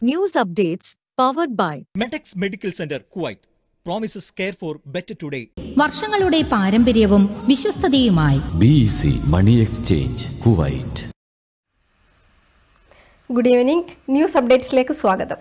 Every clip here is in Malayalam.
News updates powered by Medex Medical Center, Kuwait. Promises care for better today. വർഷങ്ങളുടെ പാരമ്പര്യവും വിശ്വസ്തതയുമായി BEC money exchange Kuwait good evening news അപ്ഡേറ്റ്സിലേക്ക് സ്വാഗതം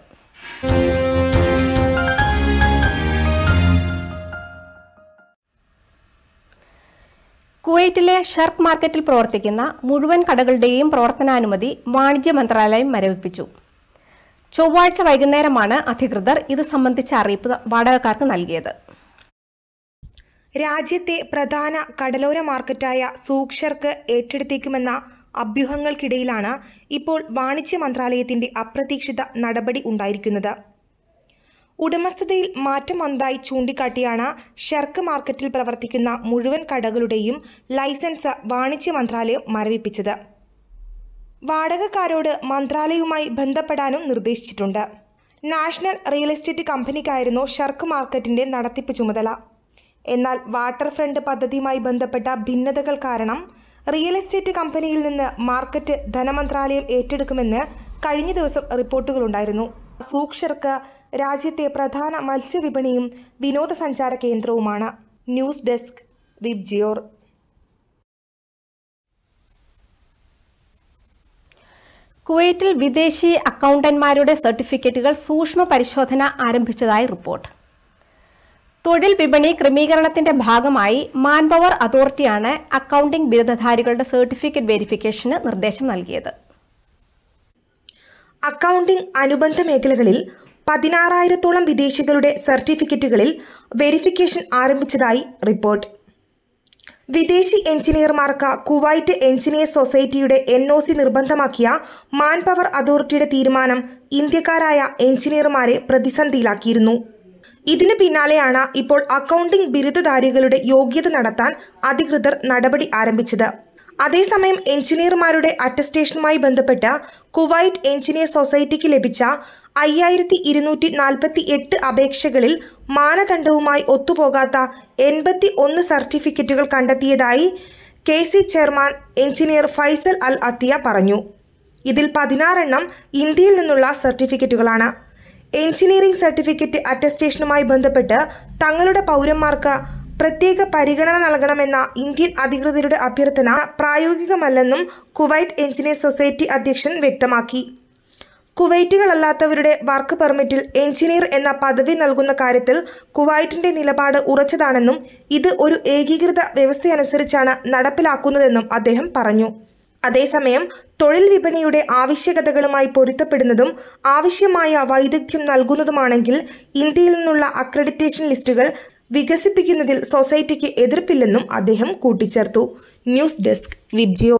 കുവൈറ്റിലെ ഷർക്ക് മാർക്കറ്റിൽ പ്രവർത്തിക്കുന്ന മുഴുവൻ കടകളുടെയും പ്രവർത്തനാനുമതി വാണിജ്യ മന്ത്രാലയം മരവിപ്പിച്ചു ചൊവ്വാഴ്ച വൈകുന്നേരമാണ് അധികൃതർ ഇത് സംബന്ധിച്ച അറിയിപ്പ് വാടകക്കാർക്ക് നൽകിയത് രാജ്യത്തെ പ്രധാന കടലോര മാർക്കറ്റായ സൂക്ഷർക്ക് ഏറ്റെടുത്തേക്കുമെന്ന അഭ്യൂഹങ്ങൾക്കിടയിലാണ് ഇപ്പോൾ വാണിജ്യ മന്ത്രാലയത്തിന്റെ അപ്രതീക്ഷിത നടപടി ഉണ്ടായിരിക്കുന്നത് ഉടമസ്ഥതയിൽ മാറ്റം വന്നതായി ചൂണ്ടിക്കാട്ടിയാണ് ഷർക്ക് മാർക്കറ്റിൽ പ്രവർത്തിക്കുന്ന മുഴുവൻ കടകളുടെയും ലൈസൻസ് വാണിജ്യ മന്ത്രാലയം മരവിപ്പിച്ചത് വാടകക്കാരോട് മന്ത്രാലയവുമായി ബന്ധപ്പെടാനും നിർദ്ദേശിച്ചിട്ടുണ്ട് നാഷണൽ റിയൽ എസ്റ്റേറ്റ് കമ്പനിക്കായിരുന്നു ഷർക്ക് മാർക്കറ്റിന്റെ നടത്തിപ്പ് ചുമതല എന്നാൽ വാട്ടർ ഫ്രണ്ട് പദ്ധതിയുമായി ബന്ധപ്പെട്ട ഭിന്നതകൾ കാരണം റിയൽ എസ്റ്റേറ്റ് കമ്പനിയിൽ നിന്ന് മാർക്കറ്റ് ധനമന്ത്രാലയം ഏറ്റെടുക്കുമെന്ന് കഴിഞ്ഞ ദിവസം റിപ്പോർട്ടുകളുണ്ടായിരുന്നു സൂക്ഷർക്ക് രാജ്യത്തെ പ്രധാന മത്സ്യവിപണിയും വിനോദസഞ്ചാര കേന്ദ്രവുമാണ് ന്യൂസ് ഡെസ്ക് വിബ്ജിയോർ കുവൈറ്റിൽ വിദേശി അക്കൗണ്ടന്മാരുടെ സർട്ടിഫിക്കറ്റുകൾ സൂക്ഷ്മ പരിശോധന ആരംഭിച്ചതായി റിപ്പോർട്ട് തൊഴിൽ വിപണി ക്രമീകരണത്തിന്റെ ഭാഗമായി മാൻപവർ അതോറിറ്റിയാണ് അക്കൗണ്ടിംഗ് ബിരുദധാരികളുടെ സർട്ടിഫിക്കറ്റ് വെരിഫിക്കേഷന് നിർദ്ദേശം നൽകിയത് അക്കൗണ്ടിംഗ് അനുബന്ധ മേഖലകളിൽ പതിനാറായിരത്തോളം വിദേശികളുടെ സർട്ടിഫിക്കറ്റുകളിൽ വെരിഫിക്കേഷൻ ആരംഭിച്ചതായി റിപ്പോർട്ട് വിദേശി എഞ്ചിനീയർമാർക്ക് കുവൈറ്റ് എഞ്ചിനീയർ സൊസൈറ്റിയുടെ എൻ ഒ സി നിർബന്ധമാക്കിയ മാൻ പവർ അതോറിറ്റിയുടെ തീരുമാനം ഇന്ത്യക്കാരായ എഞ്ചിനീയർമാരെ പ്രതിസന്ധിയിലാക്കിയിരുന്നു ഇതിന് പിന്നാലെയാണ് ഇപ്പോൾ അക്കൗണ്ടിംഗ് ബിരുദധാരികളുടെ യോഗ്യത നടത്താൻ അധികൃതർ നടപടി ആരംഭിച്ചത് അതേസമയം എഞ്ചിനീയർമാരുടെ അറ്റസ്റ്റേഷനുമായി ബന്ധപ്പെട്ട് കുവൈറ്റ് എഞ്ചിനീയർ സൊസൈറ്റിക്ക് ലഭിച്ച അയ്യായിരത്തി ഇരുന്നൂറ്റി നാൽപ്പത്തി എട്ട് അപേക്ഷകളിൽ മാനദണ്ഡവുമായി ഒത്തുപോകാത്ത എൺപത്തി ഒന്ന് സർട്ടിഫിക്കറ്റുകൾ കണ്ടെത്തിയതായി K C chairman engineer Faisal Al Attiyah പറഞ്ഞു ഇതിൽ പതിനാറെണ്ണം ഇന്ത്യയിൽ നിന്നുള്ള സർട്ടിഫിക്കറ്റുകളാണ് എഞ്ചിനീയറിംഗ് സർട്ടിഫിക്കറ്റ് അറ്റസ്റ്റേഷനുമായി ബന്ധപ്പെട്ട് തങ്ങളുടെ പൗരന്മാർക്ക് പ്രത്യേക പരിഗണന നൽകണമെന്ന ഇന്ത്യൻ അധികൃതരുടെ അഭ്യർത്ഥന പ്രായോഗികമല്ലെന്നും കുവൈറ്റ് എഞ്ചിനീയർ സൊസൈറ്റി അധ്യക്ഷൻ വ്യക്തമാക്കി കുവൈറ്റുകളല്ലാത്തവരുടെ വർക്ക് പെർമിറ്റിൽ എഞ്ചിനീയർ എന്ന പദവി നൽകുന്ന കാര്യത്തിൽ കുവൈറ്റിന്റെ നിലപാട് ഉറച്ചതാണെന്നും ഇത് ഒരു ഏകീകൃത വ്യവസ്ഥയനുസരിച്ചാണ് നടപ്പിലാക്കുന്നതെന്നും അദ്ദേഹം പറഞ്ഞു അതേസമയം തൊഴിൽ വിപണിയുടെ ആവശ്യകതകളുമായി പൊരുത്തപ്പെടുന്നതും ആവശ്യമായ വൈദഗ്ധ്യം നൽകുന്നതുമാണെങ്കിൽ ഇന്ത്യയിൽ നിന്നുള്ള അക്രഡിറ്റേഷൻ ലിസ്റ്റുകൾ വികസിപ്പിക്കുന്നതിൽ സൊസൈറ്റിക്ക് എതിർപ്പില്ലെന്നും അദ്ദേഹം കൂട്ടിച്ചേർത്തു ന്യൂസ് ഡെസ്ക് വിബ്ജിയോ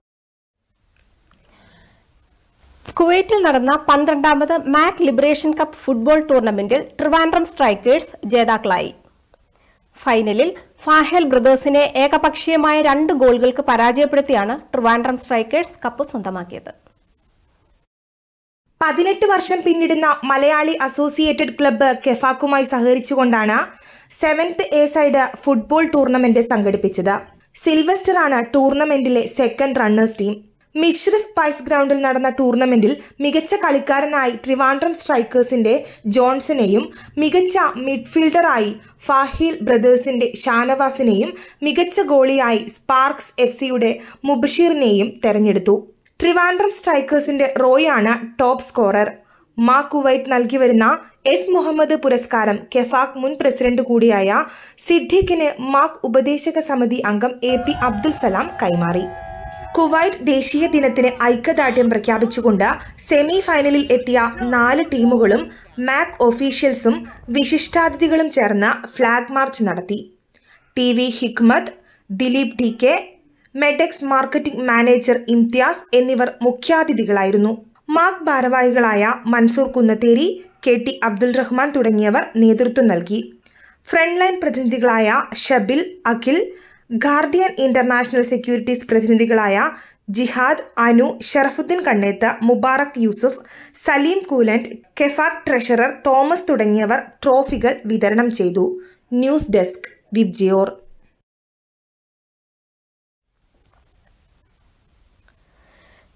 കുവൈറ്റിൽ നടന്ന പന്ത്രണ്ടാമത് മാക് ലിബറേഷൻ കപ്പ് ഫുട്ബോൾ ടൂർണമെന്റിൽ ട്രിവാൻഡ്രം സ്ട്രൈക്കേഴ്സ് ജേതാക്കളായി ഫൈനലിൽ ഫാഹേൽ ബ്രദേഴ്സിനെ ഏകപക്ഷീയമായ രണ്ട് ഗോളുകൾക്ക് പരാജയപ്പെടുത്തിയാണ് ട്രിവാൻഡ്രം സ്ട്രൈക്കേഴ്സ് കപ്പ് സ്വന്തമാക്കിയത് പതിനെട്ട് വർഷം പിന്നിടുന്ന മലയാളി അസോസിയേറ്റഡ് ക്ലബ്ബ് കെഫാക്കുമായി സഹകരിച്ചുകൊണ്ടാണ് seventh a side football tournament സംഘടിപ്പിച്ചത് സിൽവസ്റ്ററാണ് ടൂർണമെന്റിലെ സെക്കൻഡ് റണ്ണേഴ്സ് ടീം മിഷ്രിഫ് പൈസ് ഗ്രൗണ്ടിൽ നടന്ന ടൂർണമെന്റിൽ മികച്ച കളിക്കാരനായി ട്രിവാൻഡ്രം സ്ട്രൈക്കേഴ്സിന്റെ ജോൺസനെയും മികച്ച മിഡ്ഫീൽഡറായി ഫാഹിൽ ബ്രദേഴ്സിന്റെ ഷാനവാസിനെയും മികച്ച ഗോളിയായി സ്പാർക്സ് എഫ് സിയുടെ മുബഷീറിനെയും തെരഞ്ഞെടുത്തു ട്രിവാൻഡ്രം സ്ട്രൈക്കേഴ്സിന്റെ റോയാണ് ടോപ്പ് സ്കോറർ മാ കുവൈറ്റ് നൽകി വരുന്ന എസ് മുഹമ്മദ് പുരസ്കാരം കെഫാക് മുൻ പ്രസിഡന്റ് കൂടിയായ സിദ്ദീഖിന് മാക് ഉപദേശക സമിതി അംഗം എ പി അബ്ദുൽ സലാം കൈമാറി കുവൈറ്റ് ദേശീയ ദിനത്തിന് ഐക്യദാർഢ്യം പ്രഖ്യാപിച്ചുകൊണ്ട് സെമി ഫൈനലിൽ എത്തിയ നാല് ടീമുകളും മാക് ഒഫീഷ്യൽസും വിശിഷ്ടാതിഥികളും ചേർന്ന് ഫ്ലാഗ് മാർച്ച് നടത്തി T V Hikmath Dileep D K Medex marketing manager Imtiaz എന്നിവർ മുഖ്യാതിഥികളായിരുന്നു മാക് ഭാരവാഹികളായ മൻസൂർ കുന്നത്തേരി കെ ടി അബ്ദുൽ റഹ്മാൻ തുടങ്ങിയവർ നേതൃത്വം നൽകി ഫ്രണ്ട് ലൈൻ പ്രതിനിധികളായ Shabil Akhil guardian international securities പ്രതിനിധികളായ ജിഹാദ് അനു ഷറഫുദ്ദീൻ കണ്ണേത്ത് മുബാറക് യൂസുഫ് സലീം കൂലന്റ് കെഫാക് ട്രഷറർ തോമസ് തുടങ്ങിയവർ ട്രോഫികൾ വിതരണം ചെയ്തു ന്യൂസ് ഡെസ്ക് വിബ്ജിയോർ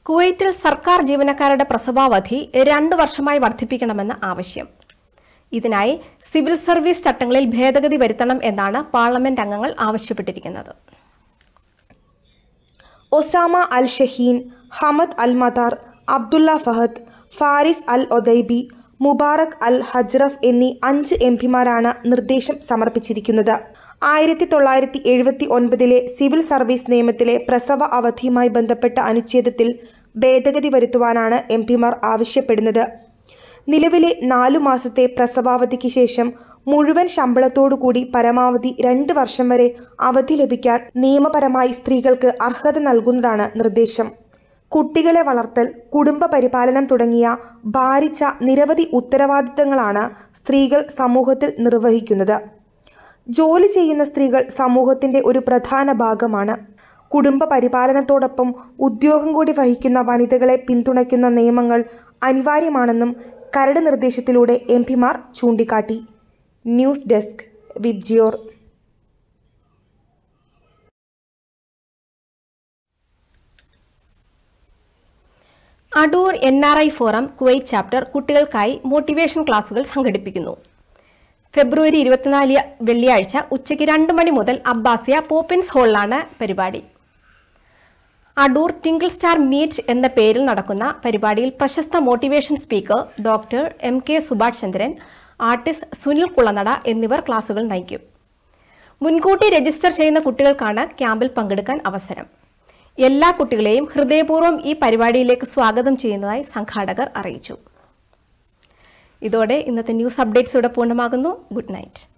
കുവൈറ്റിൽ സർക്കാർ ജീവനക്കാരുടെ പ്രസവാവധി രണ്ടു വർഷമായി വർദ്ധിപ്പിക്കണമെന്ന് ആവശ്യം ഇതിനായി സിവിൽ സർവീസ് ചട്ടങ്ങളിൽ ഭേദഗതി വരുത്തണം എന്നാണ് പാർലമെന്റ് അംഗങ്ങൾ ആവശ്യപ്പെട്ടിരിക്കുന്നത് Osama Al Shaheen Hamad Al Madar Abdullah Fahad Faris Al Odaibi Mubarak Al Hajraf എന്നീ അഞ്ച് എം പിമാരാണ് നിർദ്ദേശം സമർപ്പിച്ചിരിക്കുന്നത് ആയിരത്തി തൊള്ളായിരത്തി എഴുപത്തി ഒൻപതിലെ സിവിൽ സർവീസ് നിയമത്തിലെ പ്രസവ അവധിയുമായി ബന്ധപ്പെട്ട അനുച്ഛേദത്തിൽ ഭേദഗതി വരുത്തുവാനാണ് എം പിമാർ ആവശ്യപ്പെടുന്നത് നിലവിലെ നാലു മാസത്തെ പ്രസവാവധിക്ക് ശേഷം മുഴുവൻ ശമ്പളത്തോടുകൂടി പരമാവധി രണ്ട് വർഷം വരെ അവധി ലഭിക്കാൻ നിയമപരമായി സ്ത്രീകൾക്ക് അർഹത നൽകുന്നതാണ് നിർദ്ദേശം കുട്ടികളെ വളർത്തൽ കുടുംബ പരിപാലനം തുടങ്ങിയ ഭാരിച്ച നിരവധി ഉത്തരവാദിത്തങ്ങളാണ് സ്ത്രീകൾ സമൂഹത്തിൽ നിർവഹിക്കുന്നത് ജോലി ചെയ്യുന്ന സ്ത്രീകൾ സമൂഹത്തിന്റെ ഒരു പ്രധാന ഭാഗമാണ് കുടുംബ പരിപാലനത്തോടൊപ്പം ഉദ്യോഗം കൂടി വഹിക്കുന്ന വനിതകളെ പിന്തുണയ്ക്കുന്ന നിയമങ്ങൾ അനിവാര്യമാണെന്നും കരട് നിർദ്ദേശത്തിലൂടെ എം പിമാർ ചൂണ്ടിക്കാട്ടി news desk Vibgyor Adoor N R I forum Kuwait chapter കുട്ടികൾക്കായി മോട്ടിവേഷൻ ക്ലാസുകൾ സംഘടിപ്പിക്കുന്നു ഫെബ്രുവരി ഇരുപത്തിനാല് വെള്ളിയാഴ്ച ഉച്ചയ്ക്ക് രണ്ട് മണി മുതൽ അബ്ബാസിയ പോപ്പിൻസ് ഹാളിലാണ് പരിപാടി അടൂർ ടിങ്കിൾ സ്റ്റാർ മീറ്റ് എന്ന പേരിൽ നടക്കുന്ന പരിപാടിയിൽ പ്രശസ്ത motivation speaker doctor M K Subhash Chandran artist Sunil Kulanada എന്നിവർ ക്ലാസുകൾ നയിക്കും മുൻകൂട്ടി രജിസ്റ്റർ ചെയ്യുന്ന കുട്ടികൾക്കാണ് ക്യാമ്പിൽ പങ്കെടുക്കാൻ അവസരം എല്ലാ കുട്ടികളെയും ഹൃദയപൂർവ്വം ഈ പരിപാടിയിലേക്ക് സ്വാഗതം ചെയ്യുന്നതായി സംഘാടകർ അറിയിച്ചു ഇതോടെ ഇന്നത്തെ ന്യൂസ് അപ്ഡേറ്റ്സ് ഇവിടെ പൂർണ്ണമാകുന്നു ഗുഡ് നൈറ്റ്